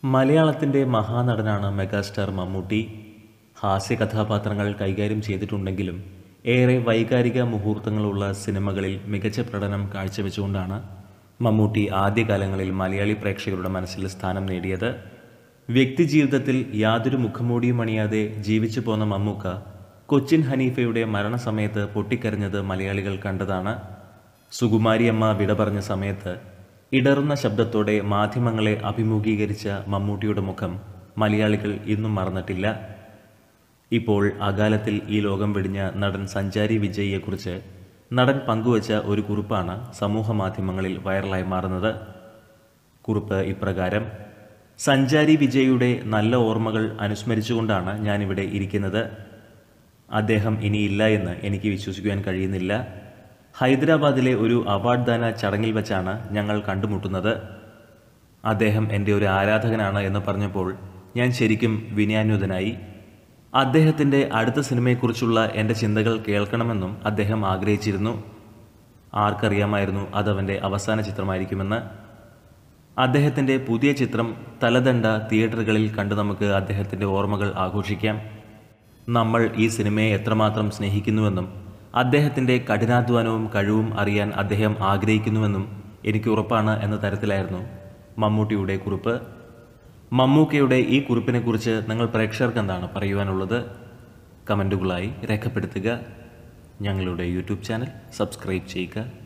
മലയാളത്തിൻ്റെ മഹാനടനാണ് മെഗാസ്റ്റാർ മമ്മൂട്ടി ഹാസ്യ കഥാപാത്രങ്ങൾ കൈകാര്യം ചെയ്തിട്ടുണ്ടെങ്കിലും ഏറെ വൈകാരിക മുഹൂർത്തങ്ങളുള്ള സിനിമകളിൽ മികച്ച പ്രകടനം കാഴ്ചവെച്ചുകൊണ്ടാണ് മമ്മൂട്ടി ആദ്യകാലങ്ങളിൽ മലയാളി പ്രേക്ഷകരുടെ മനസ്സിൽ സ്ഥാനം നേടിയത് വ്യക്തിജീവിതത്തിൽ യാതൊരു മുഖംമൂടിയും അണിയാതെ ജീവിച്ചു പോന്ന മമ്മൂക്ക കൊച്ചിൻ ഹനീഫയുടെ മരണസമയത്ത് പൊട്ടിക്കരഞ്ഞത് മലയാളികൾ കണ്ടതാണ് സുകുമാരിയമ്മ വിട പറഞ്ഞ സമയത്ത് ഇടറുന്ന ശബ്ദത്തോടെ മാധ്യമങ്ങളെ അഭിമുഖീകരിച്ച മമ്മൂട്ടിയുടെ മുഖം മലയാളികൾ ഇന്നും മറന്നിട്ടില്ല ഇപ്പോൾ അകാലത്തിൽ ഈ ലോകം വെടിഞ്ഞ നടൻ സഞ്ചാരി വിജയിയെക്കുറിച്ച് നടൻ പങ്കുവച്ച ഒരു കുറിപ്പാണ് സമൂഹ മാധ്യമങ്ങളിൽ വൈറലായി മാറുന്നത് കുറിപ്പ് ഇപ്രകാരം സഞ്ചാരി വിജയുടെ നല്ല ഓർമ്മകൾ അനുസ്മരിച്ചുകൊണ്ടാണ് ഞാനിവിടെ ഇരിക്കുന്നത് അദ്ദേഹം ഇനിയില്ല എന്ന് എനിക്ക് വിശ്വസിക്കുവാൻ കഴിയുന്നില്ല ഹൈദരാബാദിലെ ഒരു അവാർഡ് ദാന ചടങ്ങിൽ വെച്ചാണ് ഞങ്ങൾ കണ്ടുമുട്ടുന്നത് അദ്ദേഹം എൻ്റെ ഒരു ആരാധകനാണ് എന്ന് പറഞ്ഞപ്പോൾ ഞാൻ ശരിക്കും വിനയാന്വിതനായി അദ്ദേഹത്തിൻ്റെ അടുത്ത സിനിമയെക്കുറിച്ചുള്ള എൻ്റെ ചിന്തകൾ കേൾക്കണമെന്നും അദ്ദേഹം ആഗ്രഹിച്ചിരുന്നു ആർക്കറിയാമായിരുന്നു അതവൻ്റെ അവസാന ചിത്രമായിരിക്കുമെന്ന് അദ്ദേഹത്തിൻ്റെ പുതിയ ചിത്രം തലദണ്ഡ തിയേറ്ററുകളിൽ കണ്ട് നമുക്ക് അദ്ദേഹത്തിൻ്റെ ഓർമ്മകൾ ആഘോഷിക്കാം നമ്മൾ ഈ സിനിമയെ എത്രമാത്രം സ്നേഹിക്കുന്നുവെന്നും അദ്ദേഹത്തിൻ്റെ കഠിനാധ്വാനവും കഴിവും അറിയാൻ അദ്ദേഹം ആഗ്രഹിക്കുന്നുവെന്നും എനിക്ക് ഉറപ്പാണ് എന്ന തരത്തിലായിരുന്നു മമ്മൂട്ടിയുടെ കുറിപ്പ് മമ്മൂക്കയുടെ ഈ കുറിപ്പിനെക്കുറിച്ച് നിങ്ങൾ പ്രേക്ഷകർക്ക് എന്താണ് പറയുവാനുള്ളത് കമൻറ്റുകളായി രേഖപ്പെടുത്തുക ഞങ്ങളുടെ യൂട്യൂബ് ചാനൽ സബ്സ്ക്രൈബ് ചെയ്യുക